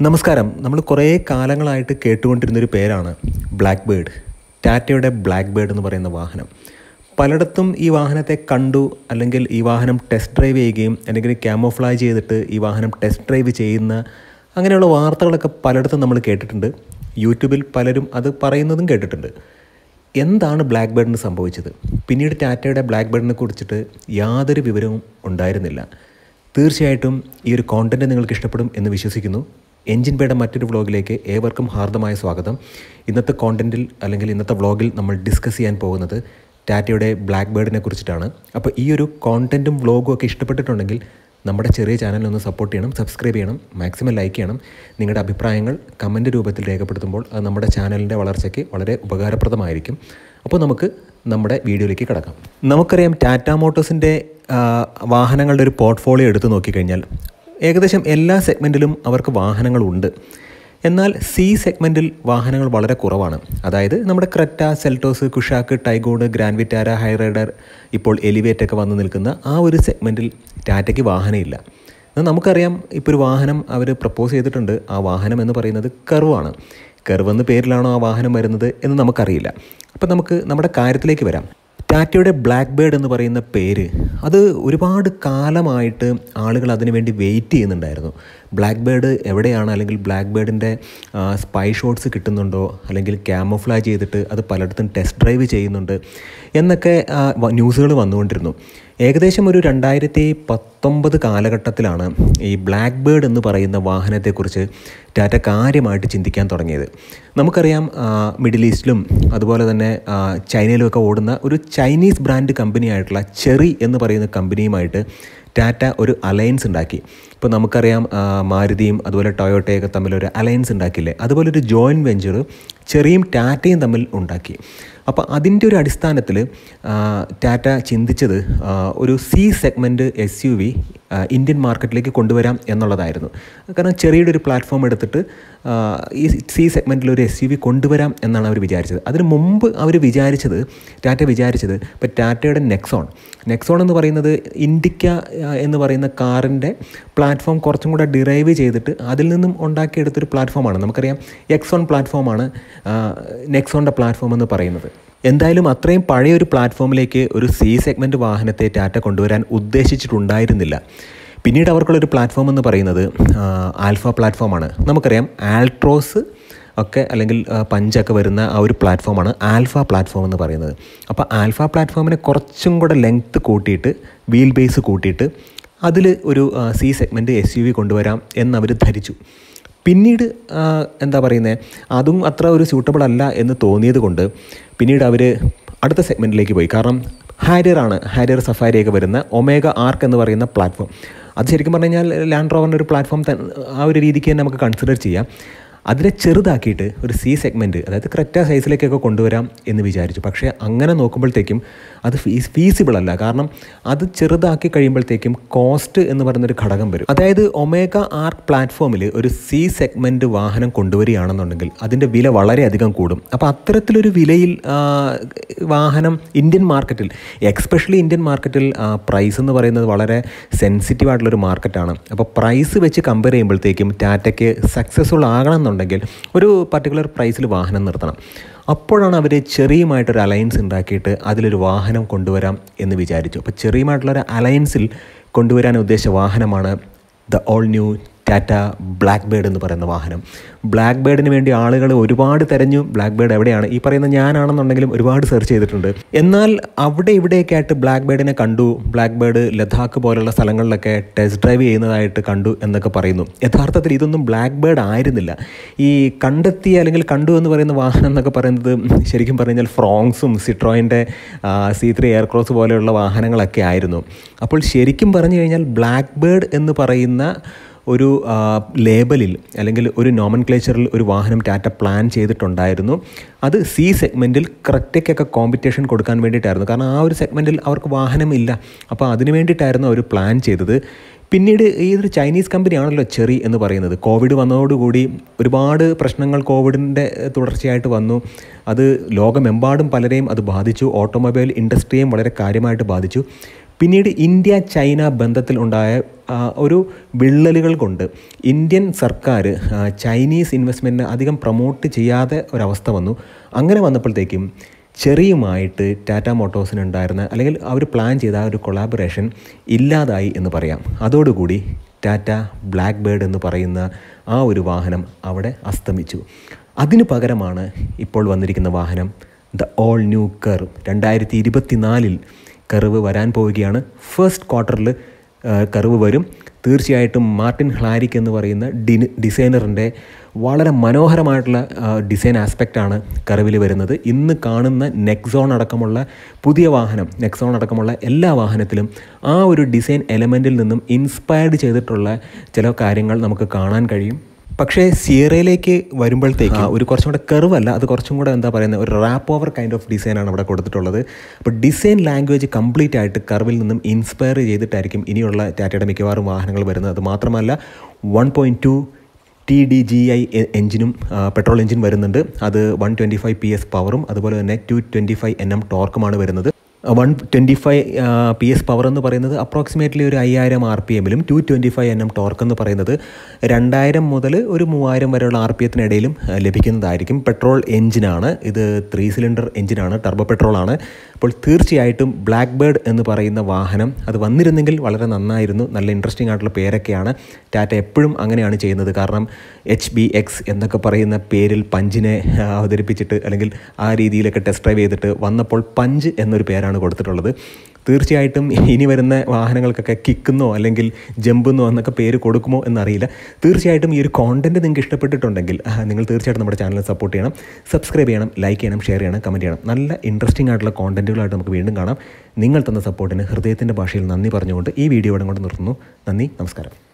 നമസ്കാരം നമ്മൾ കുറേ കാലങ്ങളായിട്ട് കേട്ടുകൊണ്ടിരുന്നൊരു പേരാണ് ബ്ലാക്ക് ബേർഡ് ടാറ്റയുടെ ബ്ലാക്ക് ബേർഡ് എന്ന് പറയുന്ന വാഹനം പലയിടത്തും ഈ വാഹനത്തെ കണ്ടു അല്ലെങ്കിൽ ഈ വാഹനം ടെസ്റ്റ് ഡ്രൈവ് ചെയ്യുകയും അല്ലെങ്കിൽ ക്യാമോഫ്ലാജ് ചെയ്തിട്ട് ഈ വാഹനം ടെസ്റ്റ് ഡ്രൈവ് ചെയ്യുന്ന അങ്ങനെയുള്ള വാർത്തകളൊക്കെ പലയിടത്തും നമ്മൾ കേട്ടിട്ടുണ്ട് യൂട്യൂബിൽ പലരും അത് പറയുന്നതും കേട്ടിട്ടുണ്ട് എന്താണ് ബ്ലാക്ക് ബേർഡിന് സംഭവിച്ചത് പിന്നീട് ടാറ്റയുടെ ബ്ലാക്ക് ബേർഡിനെ കുറിച്ചിട്ട് യാതൊരു വിവരവും ഉണ്ടായിരുന്നില്ല തീർച്ചയായിട്ടും ഈ ഒരു കോണ്ടൻറ്റ് നിങ്ങൾക്ക് ഇഷ്ടപ്പെടും എന്ന് വിശ്വസിക്കുന്നു എൻജിൻ പേയുടെ മറ്റൊരു വ്ളോഗിലേക്ക് ഏവർക്കും ഹാർദമായ സ്വാഗതം ഇന്നത്തെ കോണ്ടൻറ്റിൽ അല്ലെങ്കിൽ ഇന്നത്തെ വ്ളോഗിൽ നമ്മൾ ഡിസ്കസ് ചെയ്യാൻ പോകുന്നത് ടാറ്റയുടെ ബ്ലാക്ക് ബേർഡിനെ കുറിച്ചിട്ടാണ് അപ്പോൾ ഈ ഒരു കോണ്ടൻറ്റും വ്ളോഗും ഒക്കെ ഇഷ്ടപ്പെട്ടിട്ടുണ്ടെങ്കിൽ നമ്മുടെ ചെറിയ ചാനൽ ഒന്ന് സപ്പോർട്ട് ചെയ്യണം സബ്സ്ക്രൈബ് ചെയ്യണം മാക്സിമം ലൈക്ക് ചെയ്യണം നിങ്ങളുടെ അഭിപ്രായങ്ങൾ കമൻറ്റ് രൂപത്തിൽ രേഖപ്പെടുത്തുമ്പോൾ അത് നമ്മുടെ ചാനലിൻ്റെ വളർച്ചയ്ക്ക് വളരെ ഉപകാരപ്രദമായിരിക്കും അപ്പോൾ നമുക്ക് നമ്മുടെ വീഡിയോയിലേക്ക് കിടക്കാം നമുക്കറിയാം ടാറ്റ മോട്ടോഴ്സിൻ്റെ വാഹനങ്ങളുടെ ഒരു പോർട്ട്ഫോളിയോ എടുത്ത് നോക്കിക്കഴിഞ്ഞാൽ ഏകദേശം എല്ലാ സെഗ്മെൻറ്റിലും അവർക്ക് വാഹനങ്ങളുണ്ട് എന്നാൽ സി സെഗ്മെൻറ്റിൽ വാഹനങ്ങൾ വളരെ കുറവാണ് അതായത് നമ്മുടെ Creta Seltos Kushaq Taigun Grand Vitara Hyryder ഇപ്പോൾ എലിവേറ്റ് ഒക്കെ വന്ന് നിൽക്കുന്ന ആ ഒരു സെഗ്മെൻറ്റിൽ ടാറ്റയ്ക്ക് വാഹനമില്ല എന്നാൽ നമുക്കറിയാം ഇപ്പോൾ ഒരു വാഹനം അവർ പ്രപ്പോസ് ചെയ്തിട്ടുണ്ട് ആ വാഹനം എന്ന് പറയുന്നത് കർവാണ് കർവ് എന്ന പേരിലാണോ ആ വാഹനം വരുന്നത് എന്ന് നമുക്കറിയില്ല അപ്പോൾ നമുക്ക് നമ്മുടെ കാര്യത്തിലേക്ക് വരാം ടാറ്റയുടെ ബ്ലാക്ക് ബേർഡ് എന്ന് പറയുന്ന പേര് അത് ഒരുപാട് കാലമായിട്ട് ആളുകൾ അതിനു വേണ്ടി വെയിറ്റ് ചെയ്യുന്നുണ്ടായിരുന്നു ബ്ലാക്ക് ബേർഡ് എവിടെയാണ് അല്ലെങ്കിൽ ബ്ലാക്ക് ബേർഡിൻ്റെ സ്പൈ ഷോട്ട്സ് കിട്ടുന്നുണ്ടോ അല്ലെങ്കിൽ ക്യാമോഫ്ലാജ് ചെയ്തിട്ട് അത് പലയിടത്തും ടെസ്റ്റ് ഡ്രൈവ് ചെയ്യുന്നുണ്ട് എന്നൊക്കെ ന്യൂസുകൾ വന്നുകൊണ്ടിരുന്നു ഏകദേശം ഒരു രണ്ടായിരത്തി പത്തൊമ്പത് കാലഘട്ടത്തിലാണ് ഈ ബ്ലാക്ക് ബേർഡ് എന്ന് പറയുന്ന വാഹനത്തെക്കുറിച്ച് ടാറ്റ കാര്യമായിട്ട് ചിന്തിക്കാൻ തുടങ്ങിയത് നമുക്കറിയാം മിഡിൽ ഈസ്റ്റിലും അതുപോലെ തന്നെ ചൈനയിലുമൊക്കെ ഓടുന്ന ഒരു ചൈനീസ് ബ്രാൻഡ് കമ്പനിയായിട്ടുള്ള ചെറി എന്ന് പറയുന്ന കമ്പനിയുമായിട്ട് ടാറ്റ ഒരു അലയൻസ് ഉണ്ടാക്കി ഇപ്പോൾ നമുക്കറിയാം മാരുതിയും അതുപോലെ ടൊയോട്ടയൊക്കെ തമ്മിൽ ഒരു അലയൻസ് ഉണ്ടാക്കില്ലേ അതുപോലെ ഒരു ജോയിൻറ്റ് വെഞ്ചർ ചെറിയും ടാറ്റയും തമ്മിൽ ഉണ്ടാക്കി അപ്പോൾ അതിൻ്റെ ഒരു അടിസ്ഥാനത്തിൽ ടാറ്റ ചിന്തിച്ചത് ഒരു C segment S U V Indian മാർക്കറ്റിലേക്ക് കൊണ്ടുവരാം എന്നുള്ളതായിരുന്നു കാരണം ചെറിയുടെ ഒരു പ്ലാറ്റ്ഫോം എടുത്തിട്ട് ഈ സി സെഗ്മെൻറ്റിൽ ഒരു എസ് യു വി കൊണ്ടുവരാം എന്നാണ് അവർ വിചാരിച്ചത് അതിന് മുമ്പ് അവർ വിചാരിച്ചത് ടാറ്റ വിചാരിച്ചത് ഇപ്പോൾ ടാറ്റയുടെ നെക്സോൺ നെക്സോൺ എന്ന് പറയുന്നത് ഇൻഡിക്ക എന്ന് പറയുന്ന കാറിൻ്റെ പ്ലാറ്റ്ഫോം കുറച്ചും കൂടെ ഡിറൈവ് ചെയ്തിട്ട് അതിൽ നിന്നും ഉണ്ടാക്കിയെടുത്തൊരു പ്ലാറ്റ്ഫോമാണ് നമുക്കറിയാം എക്സോൺ പ്ലാറ്റ്ഫോമാണ് നെക്സോണിൻ്റെ പ്ലാറ്റ്ഫോം എന്ന് പറയുന്നത് എന്തായാലും അത്രയും പഴയ ഒരു പ്ലാറ്റ്ഫോമിലേക്ക് ഒരു സി സെഗ്മെൻറ്റ് വാഹനത്തെ ടാറ്റ കൊണ്ടുവരാൻ ഉദ്ദേശിച്ചിട്ടുണ്ടായിരുന്നില്ല പിന്നീട് അവർക്കുള്ളൊരു പ്ലാറ്റ്ഫോം എന്ന് പറയുന്നത് ആൽഫ പ്ലാറ്റ്ഫോമാണ് നമുക്കറിയാം ആൾട്രോസ് ഒക്കെ അല്ലെങ്കിൽ പഞ്ചൊക്കെ വരുന്ന ആ ഒരു പ്ലാറ്റ്ഫോമാണ് ആൽഫ പ്ലാറ്റ്ഫോം എന്ന് പറയുന്നത് അപ്പോൾ ആൽഫ പ്ലാറ്റ്ഫോമിനെ കുറച്ചും കൂടെ ലെങ്ത്ത് കൂട്ടിയിട്ട് വീൽ ബേസ് കൂട്ടിയിട്ട് അതിൽ ഒരു C segment S U V കൊണ്ടുവരാം എന്നവർ ധരിച്ചു പിന്നീട് എന്താ പറയുന്നത് അതും അത്ര ഒരു സ്യൂട്ടബിൾ അല്ല എന്ന് തോന്നിയത് കൊണ്ട് പിന്നീട് അവർ അടുത്ത സെഗ്മെൻറ്റിലേക്ക് പോയി കാരണം ഹാരിയറാണ് ഹാരിയർ സഫാരിയൊക്കെ വരുന്ന ഒമേഗ ആർക്ക് എന്ന് പറയുന്ന പ്ലാറ്റ്ഫോം അത് ശരിക്കും പറഞ്ഞു കഴിഞ്ഞാൽ ലാൻഡ് റോവറിൻ്റെ ഒരു പ്ലാറ്റ്ഫോം ആ ഒരു രീതിക്ക് തന്നെ നമുക്ക് കൺസിഡർ ചെയ്യാം അതിനെ ചെറുതാക്കിയിട്ട് ഒരു സി സെഗ്മെൻറ്റ് അതായത് ക്രെറ്റ സൈസിലേക്കൊക്കെ കൊണ്ടുവരാം എന്ന് വിചാരിച്ചു പക്ഷേ അങ്ങനെ നോക്കുമ്പോഴത്തേക്കും അത് ഫീസ് ഫീസിബിൾ അല്ല കാരണം അത് ചെറുതാക്കി കഴിയുമ്പോഴത്തേക്കും കോസ്റ്റ് എന്ന് പറയുന്നൊരു ഘടകം വരും അതായത് ഒമേഗ ആർക്ക് പ്ലാറ്റ്ഫോമിൽ ഒരു സി സെഗ്മെൻറ്റ് വാഹനം കൊണ്ടുവരികയാണെന്നുണ്ടെങ്കിൽ അതിൻ്റെ വില വളരെയധികം കൂടും അപ്പോൾ അത്തരത്തിലൊരു വിലയിൽ വാഹനം ഇന്ത്യൻ മാർക്കറ്റിൽ എക്സ്പെഷ്യലി ഇന്ത്യൻ മാർക്കറ്റിൽ പ്രൈസ് എന്ന് പറയുന്നത് വളരെ സെൻസിറ്റീവ് ആയിട്ടുള്ളൊരു മാർക്കറ്റാണ് അപ്പോൾ പ്രൈസ് വെച്ച് കമ്പയർ ചെയ്യുമ്പോഴത്തേക്കും ടാറ്റയ്ക്ക് സക്സസ്ഫുൾ ആകണം എന്നുണ്ടെങ്കിൽ ഒരു പർട്ടിക്കുലർ പ്രൈസിൽ വാഹനം നിർത്തണം അപ്പോഴാണ് അവർ ചെറിയുമായിട്ടൊരു അലയൻസ് ഉണ്ടാക്കിയിട്ട് അതിലൊരു വാഹനം കൊണ്ടുവരാം എന്ന് വിചാരിച്ചു അപ്പോൾ ചെറിയുമായിട്ടുള്ളൊരു അലയൻസിൽ കൊണ്ടുവരാൻ ഉദ്ദേശിച്ച വാഹനമാണ് the all new Tata black bird എന്ന് പറയുന്ന വാഹനം ബ്ലാക്ക് ബേർഡിന് വേണ്ടി ആളുകൾ ഒരുപാട് തിരഞ്ഞു ബ്ലാക്ക് ബേർഡ് എവിടെയാണ് ഈ പറയുന്ന ഞാനാണെന്നുണ്ടെങ്കിലും ഒരുപാട് സെർച്ച് ചെയ്തിട്ടുണ്ട് എന്നാൽ അവിടെ ഇവിടെയൊക്കെ ആയിട്ട് ബ്ലാക്ക് ബേർഡിനെ കണ്ടു ബ്ലാക്ക് ബേർഡ് ലഡാക്ക് പോലുള്ള സ്ഥലങ്ങളിലൊക്കെ ടെസ്റ്റ് ഡ്രൈവ് ചെയ്യുന്നതായിട്ട് കണ്ടു എന്നൊക്കെ പറയുന്നു യഥാർത്ഥത്തിൽ ഇതൊന്നും ബ്ലാക്ക് ബേർഡ് ആയിരുന്നില്ല ഈ കണ്ടെത്തിയ അല്ലെങ്കിൽ കണ്ടു എന്ന് പറയുന്ന വാഹനം എന്നൊക്കെ പറയുന്നത് ശരിക്കും പറഞ്ഞു കഴിഞ്ഞാൽ ഫ്രോങ്സും സിട്രോയിൻ്റെ സി ത്രീ എയർക്രോസ് പോലെയുള്ള വാഹനങ്ങളൊക്കെ ആയിരുന്നു അപ്പോൾ ശരിക്കും പറഞ്ഞു കഴിഞ്ഞാൽ ബ്ലാക്ക് ബേർഡ് എന്ന് പറയുന്ന ഒരു ലേബലിൽ അല്ലെങ്കിൽ ഒരു നോമൻ ക്ലേച്ചറിൽ ഒരു വാഹനം ടാറ്റ പ്ലാൻ ചെയ്തിട്ടുണ്ടായിരുന്നു അത് സി സെഗ്മെൻറ്റിൽ ക്രെറ്റയ്ക്കൊക്കെ കോമ്പറ്റീഷൻ കൊടുക്കാൻ വേണ്ടിയിട്ടായിരുന്നു കാരണം ആ ഒരു സെഗ്മെൻറ്റിൽ അവർക്ക് വാഹനമില്ല അപ്പോൾ അതിന് വേണ്ടിയിട്ടായിരുന്നു അവർ പ്ലാൻ ചെയ്തത് പിന്നീട് ഈ ഒരു ചൈനീസ് കമ്പനിയാണല്ലോ ചെറി എന്ന് പറയുന്നത് കോവിഡ് വന്നതോടുകൂടി ഒരുപാട് പ്രശ്നങ്ങൾ കോവിഡിൻ്റെ തുടർച്ചയായിട്ട് വന്നു അത് ലോകമെമ്പാടും പലരെയും അത് ബാധിച്ചു ഓട്ടോമൊബൈൽ ഇൻഡസ്ട്രിയെയും വളരെ കാര്യമായിട്ട് ബാധിച്ചു പിന്നീട് ഇന്ത്യ ചൈന ബന്ധത്തിൽ ഉണ്ടായ ആ, ഒരു വിള്ളലുകൾ കൊണ്ട് ഇന്ത്യൻ സർക്കാർ ആ, ചൈനീസ് ഇൻവെസ്റ്റ്മെൻറ്റിനെ അധികം പ്രൊമോട്ട് ചെയ്യാതെ ഒരവസ്ഥ വന്നു അങ്ങനെ വന്നപ്പോഴത്തേക്കും ചെറിയുമായിട്ട് ടാറ്റ മോട്ടോഴ്സിന് ഉണ്ടായിരുന്ന അല്ലെങ്കിൽ അവർ പ്ലാൻ ചെയ്ത ആ ഒരു കൊളാബറേഷൻ ഇല്ലാതായി എന്ന് പറയാം അതോടുകൂടി ടാറ്റ ബ്ലാക്ക് ബേർഡ് എന്ന് പറയുന്ന ആ ഒരു വാഹനം അവിടെ അസ്തമിച്ചു അതിനു പകരമാണ് ഇപ്പോൾ വന്നിരിക്കുന്ന വാഹനം ദ ഓൾ ന്യൂ കർവ് രണ്ടായിരത്തി ഇരുപത്തിനാലിൽ കർവ് വരാൻ പോവുകയാണ് ഫസ്റ്റ് ക്വാർട്ടറിൽ കർവ് വരും തീർച്ചയായിട്ടും മാർട്ടിൻ ഹ്ലാരിക് എന്ന് പറയുന്ന ഡി ഡിസൈനറിൻ്റെ വളരെ മനോഹരമായിട്ടുള്ള ആ, ഡിസൈൻ ആസ്പെക്റ്റാണ് കർവിൽ വരുന്നത് ഇന്ന് കാണുന്ന നെക്സോൺ അടക്കമുള്ള പുതിയ വാഹനം നെക്സോൺ അടക്കമുള്ള എല്ലാ വാഹനത്തിലും ആ ഒരു ഡിസൈൻ എലമെൻറ്റിൽ നിന്നും ഇൻസ്പയർഡ് ചെയ്തിട്ടുള്ള ചില കാര്യങ്ങൾ നമുക്ക് കാണാൻ കഴിയും പക്ഷേ സിയറയിലേക്ക് വരുമ്പോഴത്തേക്ക് ഒരു കുറച്ചും കൂടെ കർവ് അല്ല അത് കുറച്ചും കൂടെ എന്താ പറയുന്നത് ഒരു റാപ്പ് ഓവർ കൈൻഡ് ഓഫ് ഡിസൈനാണ് അവിടെ കൊടുത്തിട്ടുള്ളത് അപ്പോൾ ഡിസൈൻ ലാംഗ്വേജ് കംപ്ലീറ്റ് ആയിട്ട് കർവിൽ നിന്നും ഇൻസ്പയർ ചെയ്തിട്ടായിരിക്കും ഇനിയുള്ള ടാറ്റയുടെ മിക്കവാറും വാഹനങ്ങൾ വരുന്നത് അത് മാത്രമല്ല one point two T D G I എഞ്ചിനും പെട്രോൾ എഞ്ചിൻ വരുന്നുണ്ട് അത് one twenty five P S പവറും അതുപോലെ തന്നെ two twenty five N M ടോർക്കുമാണ് വരുന്നത് one twenty five P S power എന്ന് പറയുന്നത് അപ്രോക്സിമേറ്റ്ലി ഒരു അയ്യായിരം ആർ പി എമ്മിലും two twenty five N M torque എന്ന് പറയുന്നത് രണ്ടായിരം മുതൽ ഒരു മൂവായിരം വരെയുള്ള ആർ പി എത്തിനിടയിലും ലഭിക്കുന്നതായിരിക്കും പെട്രോൾ എഞ്ചിനാണ് ഇത് ത്രീ സിലിണ്ടർ എഞ്ചിനാണ് ടർബോ പെട്രോളാണ് അപ്പോൾ തീർച്ചയായിട്ടും ബ്ലാക്ക് ബേർഡ് എന്ന് പറയുന്ന വാഹനം അത് വന്നിരുന്നെങ്കിൽ വളരെ നന്നായിരുന്നു നല്ല ഇൻട്രസ്റ്റിംഗ് ആയിട്ടുള്ള പേരൊക്കെയാണ് ടാറ്റ എപ്പോഴും അങ്ങനെയാണ് ചെയ്യുന്നത് കാരണം എച്ച് ബി എക്സ് എന്നൊക്കെ പറയുന്ന പേരിൽ പഞ്ചിനെ ആ, അവതരിപ്പിച്ചിട്ട് അല്ലെങ്കിൽ ആ രീതിയിലൊക്കെ ടെസ്റ്റ് ഡ്രൈവ് ചെയ്തിട്ട് വന്നപ്പോൾ പഞ്ച് എന്നൊരു പേരാണ് കൊടുത്തിട്ടുള്ളത് തീർച്ചയായിട്ടും ഇനി വരുന്ന വാഹനങ്ങൾക്കൊക്കെ കിക്കുന്നോ അല്ലെങ്കിൽ ജമ്പെന്നോ എന്നൊക്കെ പേര് കൊടുക്കുമോ എന്നറിയില്ല തീർച്ചയായിട്ടും ഈ ഒരു കോണ്ടൻറ്റ് നിങ്ങൾക്ക് ഇഷ്ടപ്പെട്ടിട്ടുണ്ടെങ്കിൽ ആ, നിങ്ങൾ തീർച്ചയായിട്ടും നമ്മുടെ ചാനൽ സപ്പോർട്ട് ചെയ്യണം സബ്സ്ക്രൈബ് ചെയ്യണം ലൈക്ക് ചെയ്യണം ഷെയർ ചെയ്യണം കമൻറ്റ് ചെയ്യണം നല്ല ഇൻട്രസ്റ്റിംഗ് ആയിട്ടുള്ള കോണ്ടൻറ്റുകളായിട്ട് നമുക്ക് വീണ്ടും കാണാം നിങ്ങൾ തന്ന സപ്പോർട്ടിന് ഹൃദയത്തിൻ്റെ ഭാഷയിൽ നന്ദി പറഞ്ഞുകൊണ്ട് ഈ വീഡിയോ ഇവിടെ കൊണ്ട് നിർത്തുന്നു നന്ദി നമസ്കാരം